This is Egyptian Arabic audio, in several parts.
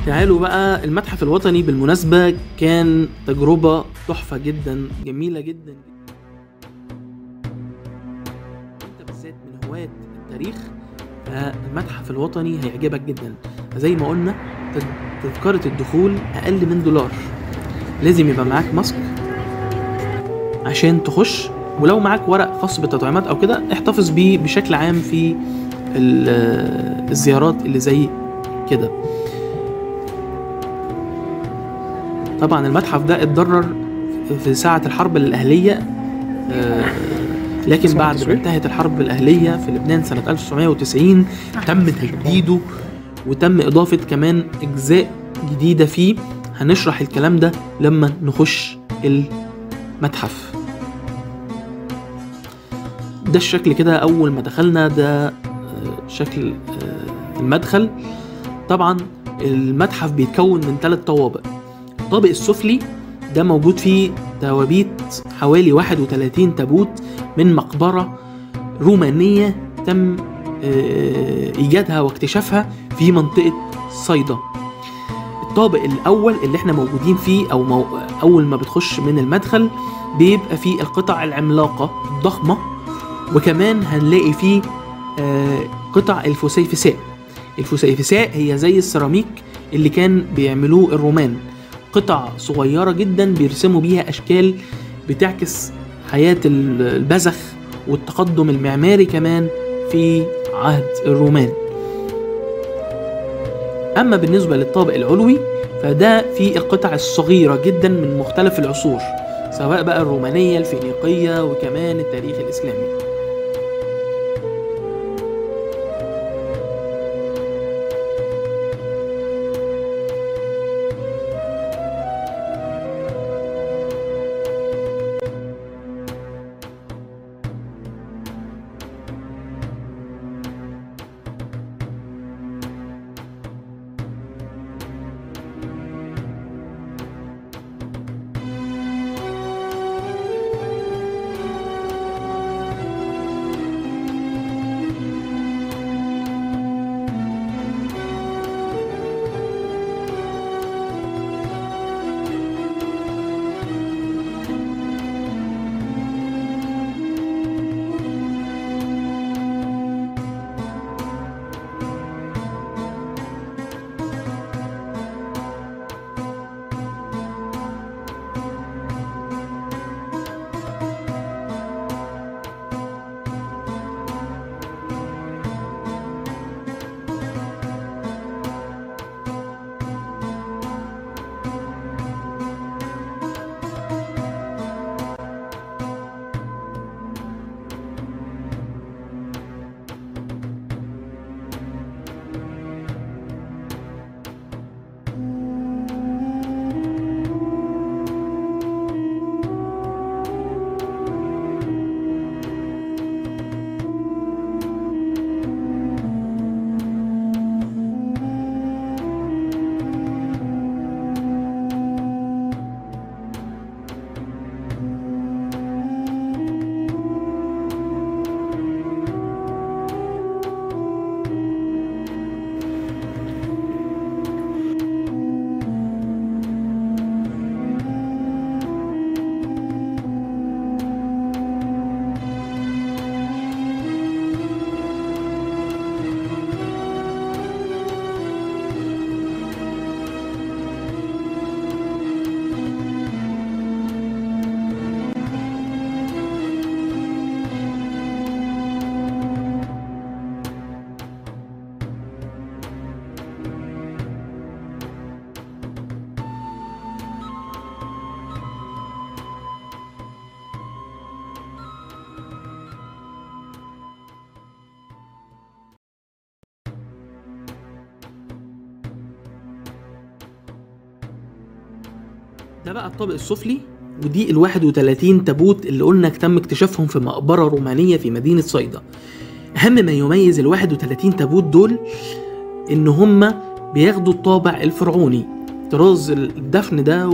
تعالوا بقى المتحف الوطني بالمناسبة كان تجربة تحفة جدا جميلة جدا انت بالذات من هواة التاريخ فالمتحف الوطني هيعجبك جدا زي ما قلنا تد- تذكرة الدخول أقل من دولار لازم يبقى معاك ماسك عشان تخش ولو معاك ورق خاص بالتطعيمات أو كده احتفظ بيه بشكل عام في ال- الزيارات اللي زي كده طبعا المتحف ده اتضرر في ساعة الحرب الأهلية آه، لكن سنة بعد ما 90. انتهت الحرب الأهلية في لبنان سنة 1990 تم تجديده وتم إضافة كمان أجزاء جديدة فيه هنشرح الكلام ده لما نخش المتحف ده الشكل كده أول ما دخلنا ده آه، شكل آه، المدخل طبعا المتحف بيتكون من ثلاث طوابق الطابق السفلي ده موجود فيه توابيت حوالي 31 تابوت من مقبرة رومانية تم آه، إيجادها واكتشافها في منطقة صيدا الطابق الأول اللي احنا موجودين فيه أو مو... أول ما بتخش من المدخل بيبقى فيه القطع العملاقة الضخمة وكمان هنلاقي فيه آه، قطع الفسيفساء الفسيفساء هي زي السيراميك اللي كان بيعملوه الرومان قطع صغيرة جدا بيرسموا بيها أشكال بتعكس حياة ال- البزخ والتقدم المعماري كمان في عهد الرومان أما بالنسبة للطابق العلوي فده فيه القطع الصغيرة جدا من مختلف العصور سواء بقى الرومانية الفينيقية وكمان التاريخ الإسلامي ده بقى الطابق السفلي ودي ال 31 تابوت اللي قلنا تم اكتشافهم في مقبرة رومانية في مدينة صيدا أهم ما يميز ال 31 تابوت دول إن هما بياخدوا الطابع الفرعوني طراز الدفن ده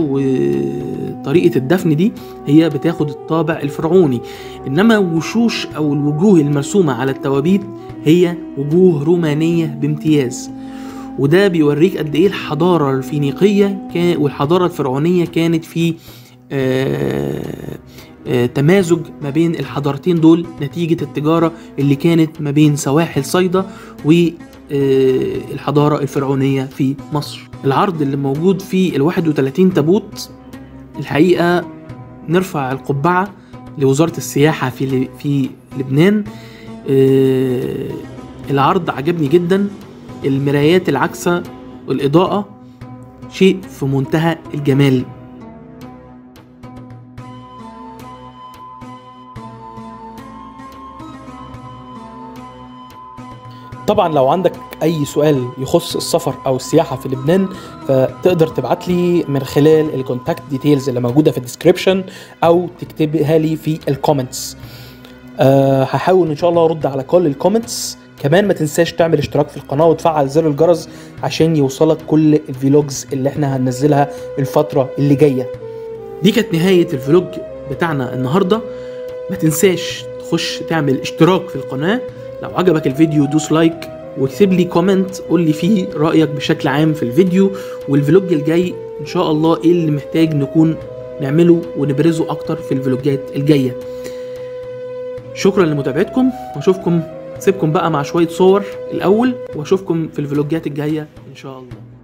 وطريقة الدفن دي هي بتاخد الطابع الفرعوني إنما وشوش أو الوجوه المرسومة على التوابيت هي وجوه رومانية بامتياز وده بيوريك قد ايه الحضاره الفينيقيه كان والحضاره الفرعونيه كانت في آه آه تمازج ما بين الحضارتين دول نتيجه التجاره اللي كانت ما بين سواحل صيدا والحضاره الفرعونيه في مصر العرض اللي موجود في ال 31 تابوت الحقيقه نرفع القبعه لوزاره السياحه في في لبنان آه العرض عجبني جدا المرايات العكسة والإضاءة شيء في منتهى الجمال طبعا لو عندك اي سؤال يخص السفر او السياحه في لبنان فتقدر تبعت لي من خلال الكونتاكت ديتيلز اللي موجوده في الديسكريبشن او تكتبها لي في الكومنتس أه هحاول ان شاء الله ارد على كل الكومنتس كمان ما تنساش تعمل اشتراك في القناه وتفعل زر الجرس عشان يوصلك كل الفلوجز اللي احنا هننزلها الفتره اللي جايه دي كانت نهايه الفلوج بتاعنا النهارده ما تنساش تخش تعمل اشتراك في القناه لو عجبك الفيديو دوس لايك واكتب لي كومنت قول لي فيه رايك بشكل عام في الفيديو والفلوج الجاي ان شاء الله ايه اللي محتاج نكون نعمله ونبرزه اكتر في الفلوجات الجايه شكرا لمتابعتكم واشوفكم سيبكم بقى مع شويه صور الاول واشوفكم في الفلوجات الجايه ان شاء الله